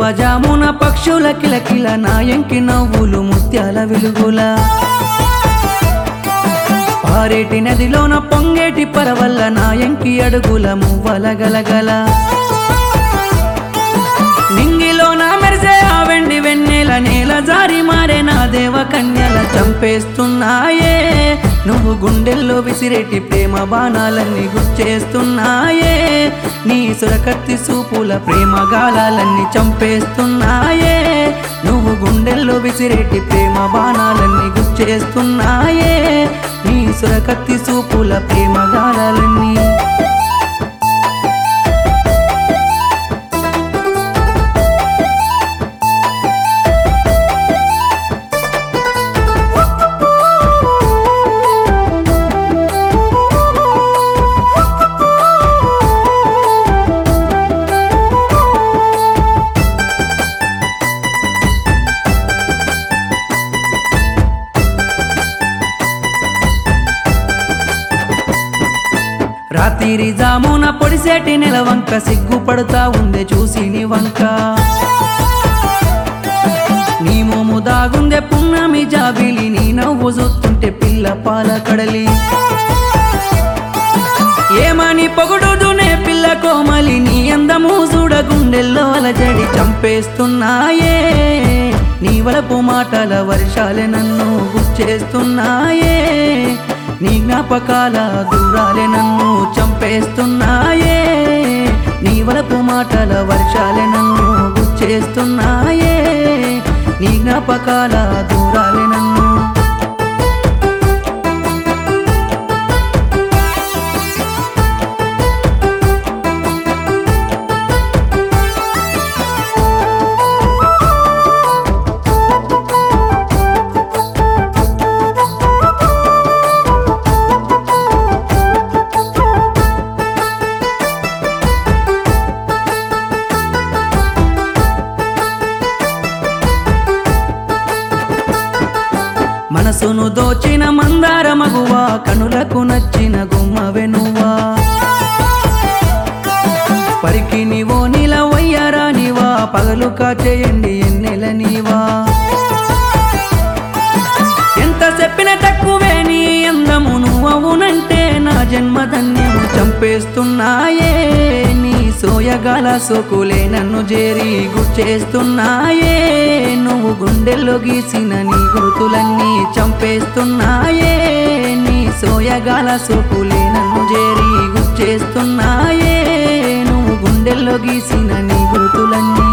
తెల్లవారువజామున పక్షుల కిలకిల నాయంకి నవ్వులు ముత్యాల వెలుగుల పారేటి నదిలోన పొంగేటి పరవల్ల నాయంకి అడుగుల మువ్వల గలగల నింగిలోన మెరిసే ఆ వెండి వెన్నెల నేల జారి మారే నా దేవ కన్యల చంపేస్తున్నాయే నువ్వు గుండెల్లో విసిరేటి ప్రేమ బాణాలన్నీ గుచ్చేస్తున్నాయే నీ సురకత్తి సూపుల ప్రేమ గాలాలన్నీ చంపేస్తున్నాయే నువ్వు గుండెల్లో విసిరేటి ప్రేమ బాణాలన్నీ గుచ్చేస్తున్నాయే నీ సురకత్తి సూపుల ప్రేమ గాలాలన్నీ రాత్రి జామున పొడిసేటి నెలవంక సిగ్గుపడుతా ఉందే చూసి నీ వంక నీ మోము దాగుందే పున్నమి జాబిలి నీ నవ్వు చూస్తుంటే పిల్ల పాల కడలి ఏమని పొగుడుదునే పిల్ల కోమలి నీ అందము చూడ గుండెల్లో అలజడి చంపేస్తున్నాయే నీ వలపు మాటల వర్షాలే నన్ను గుచ్చేస్తున్నాయే నీ జ్ఞాపకాల దూరాలే నన్ను చంపేస్తున్నాయే నీ వలపు మాటల వర్షాలే నన్ను గుచ్చేస్తున్నాయే నీ జ్ఞాపకాల దూరాలే నన్ను మనసును దోచిన మందార మగువా కనులకు నచ్చిన గుమ్మ వెనువా పరికి నీవో నీల వయ్యారా నీవా పగలు కాచేయండి ఎన్నెల నీవా ఎంత చెప్పిన తక్కువే నీ అందము నువ్వవునంటే నా జన్మధన్యము చంపేస్తున్నాయే నీ సోయగాల సోకులే నన్ను చేరి గుచ్చేస్తున్నాయే నువ్వు గుండెల్లో గీసిన నీ గుర్తులన్నీ చంపేస్తున్నాయే నీ సోయగాల సోకులే నన్ను చేరి గుచ్చేస్తున్నాయే నువ్వు గుండెల్లో గీసిన నీ గుర్తులన్నీ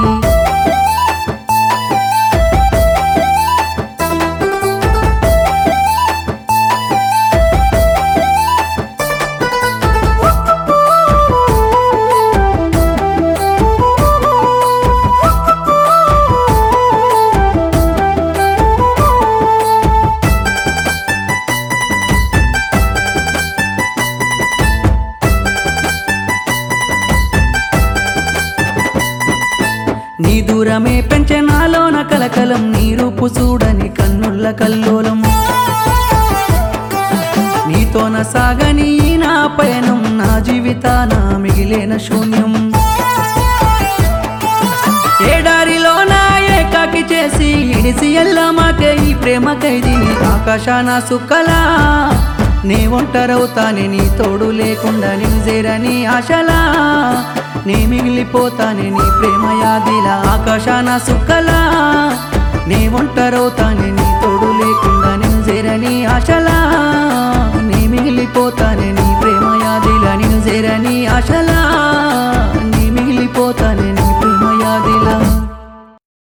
నీ దూరమే పెంచే నాలోన కలకలం నీ రూపు చూడని కన్నుల్ల కల్లోలం నీతోన సాగని ఈ నా పయనం నా జీవితాన మిగిలేన శూన్యం ఏడారిలో నా ఏకాకి చేసి ఇడిసి ఎల్లమాకే ఈ ప్రేమ ఖైదీని ఆకాశాన సుక్కలా నే ఒంటరవుతానే నీ తోడు లేకుండా నేను చేరని ఆశలా నే మిగిలిపోతానే నీ ప్రేమ యాదిలా ఆకాశాన సుక్కలా నే ఒంటరవుతానే నీ తోడు లేకుండా నేను చేరని ఆశలా